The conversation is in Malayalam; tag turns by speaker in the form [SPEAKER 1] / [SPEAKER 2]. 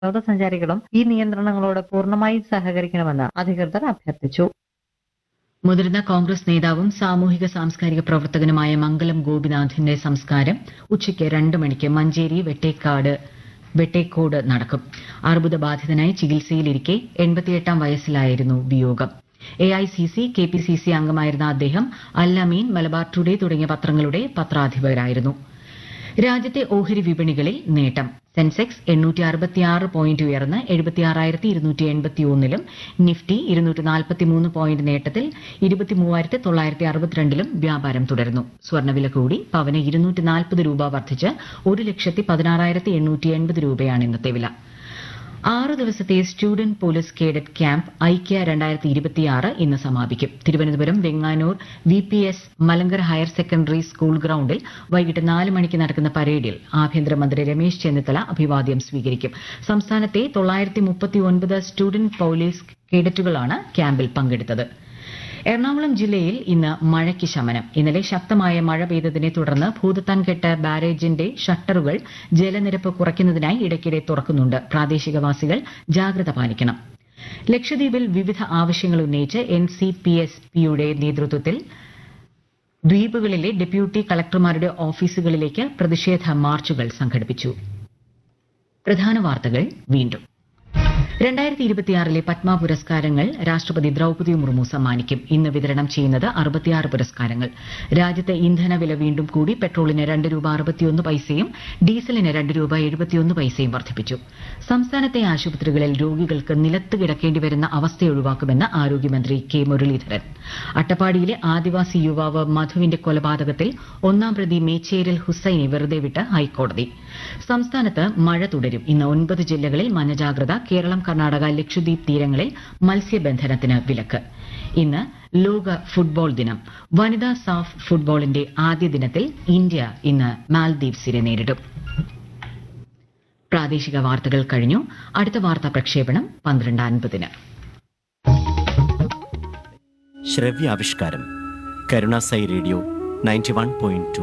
[SPEAKER 1] വിനോദസഞ്ചാരികളും ഈ നിയന്ത്രണങ്ങളോട് പൂർണ്ണമായും സഹകരിക്കണമെന്ന് അധികൃതർ അഭ്യർത്ഥിച്ചു
[SPEAKER 2] മുതിർന്ന കോൺഗ്രസ് നേതാവും സാമൂഹിക സാംസ്കാരിക പ്രവർത്തകനുമായ മംഗലം ഗോപിനാഥിന്റെ സംസ്കാരം ഉച്ചയ്ക്ക് രണ്ട് മണിക്ക് മഞ്ചേരി വെട്ടേക്കാട് വെട്ടേക്കോട് നടക്കും അർബുദബാധിതനായി ചികിത്സയിലിരിക്കെ എൺപത്തിയെട്ടാം വയസ്സിലായിരുന്നു വിയോഗം A I C C K P C C അംഗമായിരുന്ന അദ്ദേഹം അല്ലമീൻ മലബാർ ടുഡേ തുടങ്ങിയ പത്രങ്ങളുടെ പത്രാധിപരായിരുന്നു രാജ്യത്തെ ഓഹരി വിപണികളിൽ നേട്ടം സെൻസെക്സ് എണ്ണൂറ്റി അറുപത്തിയാറ് പോയിന്റ് ഉയർന്ന് എഴുപത്തിയാറായിരത്തി ഇരുന്നൂറ്റി എൺപത്തിയൊന്നിലും നിഫ്റ്റി ഇരുന്നൂറ്റി നാൽപ്പത്തിമൂന്ന് പോയിന്റ് നേട്ടത്തിൽ ഇരുപത്തിമൂവായിരത്തി തൊള്ളായിരത്തി അറുപത്തിരണ്ടിലും വ്യാപാരം തുടരുന്നു സ്വർണ്ണവില കൂടി പവന് ഇരുന്നൂറ്റി നാൽപ്പത് രൂപ വർദ്ധിച്ച് ഒരു ലക്ഷത്തി പതിനാറായിരത്തി എണ്ണൂറ്റി എൺപത് രൂപയാണ് ഇന്നത്തെ വില ആറ് ദിവസത്തെ സ്റ്റുഡന്റ് പോലീസ് കേഡറ്റ് ക്യാമ്പ് ഐക്യ രണ്ടായിരത്തി ഇരുപത്തിയാറ് ഇന്ന് സമാപിക്കും Thiruvananthapuram Venganoor V P S Malankara higher secondary school ഗ്രൌണ്ടിൽ വൈകിട്ട് നാല് മണിക്ക് നടക്കുന്ന പരേഡിൽ ആഭ്യന്തരമന്ത്രി രമേശ് ചെന്നിത്തല അഭിവാദ്യം സ്വീകരിക്കും സംസ്ഥാനത്തെ തൊള്ളായിരത്തി മുപ്പത്തിയൊൻപത് സ്റ്റുഡന്റ് പോലീസ് കേഡറ്റുകളാണ് ക്യാമ്പിൽ പങ്കെടുത്തത് എറണാകുളം ജില്ലയിൽ ഇന്ന് മഴയ്ക്ക് ശമനം ഇന്നലെ ശക്തമായ മഴ പെയ്തതിനെ തുടർന്ന് ഭൂതത്താൻകെട്ട് ബാരേജിന്റെ ഷട്ടറുകൾ ജലനിരപ്പ് കുറയ്ക്കുന്നതിനായി ഇടയ്ക്കിടെ തുറക്കുന്നുണ്ട് പ്രാദേശികവാസികൾ ജാഗ്രത പാലിക്കണം ലക്ഷദ്വീപിൽ വിവിധ ആവശ്യങ്ങൾ ഉന്നയിച്ച് എൻ സി പി എസ് പിയുടെ നേതൃത്വത്തിൽ ദ്വീപുകളിലെ ഡെപ്യൂട്ടി കളക്ടർമാരുടെ ഓഫീസുകളിലേക്ക് പ്രതിഷേധ മാർച്ചുകൾ സംഘടിപ്പിച്ചു പ്രധാന വാർത്തകൾ വീണ്ടും രണ്ടായിരത്തി ഇരുപത്തിയാറിലെ പത്മ പുരസ്കാരങ്ങൾ രാഷ്ട്രപതി ദ്രൌപദി മുർമു സമ്മാനിക്കും ഇന്ന് വിതരണം ചെയ്യുന്നത് അറുപത്തിയാറ് പുരസ്കാരങ്ങൾ രാജ്യത്തെ ഇന്ധന വില വീണ്ടും കൂടി പെട്രോളിന് രണ്ട് രൂപ അറുപത്തിയൊന്ന് പൈസയും ഡീസലിന് രണ്ട് രൂപ എഴുപത്തിയൊന്ന് പൈസയും വർദ്ധിപ്പിച്ചു സംസ്ഥാനത്തെ ആശുപത്രികളിൽ രോഗികൾക്ക് നിലത്ത് കിടക്കേണ്ടി വരുന്ന അവസ്ഥ ഒഴിവാക്കുമെന്ന് ആരോഗ്യമന്ത്രി കെ മുരളീധരൻ അട്ടപ്പാടിയിലെ ആദിവാസി യുവാവ് മധുവിന്റെ കൊലപാതകത്തിൽ ഒന്നാം പ്രതി മേച്ചേരിൽ ഹുസൈനെ വെറുതെ വിട്ട് ഹൈക്കോടതി സംസ്ഥാനത്ത് മഴ തുടരും ഇന്ന് ഒൻപത് ജില്ലകളിൽ മഞ്ഞ ജാഗ്രത കേരളം കർണാടക ലക്ഷദ്വീപ് തീരങ്ങളിൽ മത്സ്യബന്ധനത്തിന് വിലക്ക് ഇന്ന് ലോക ഫുട്ബോൾ ദിനം വനിതാ സാഫ് ഫുട്ബോളിന്റെ ആദ്യ ദിനത്തിൽ ഇന്ത്യ ഇന്ന് മാൽദീവ്സിനെ നേരിടും പ്രാദേശിക വാർത്തകൾ കഴിഞ്ഞു അടുത്ത വാർത്താ പ്രക്ഷേപണം പന്ത്രണ്ട് അൻപതിന്
[SPEAKER 3] ശ്രവ്യാവിഷ്കാരം കരുണാസൈ radio ninety one point to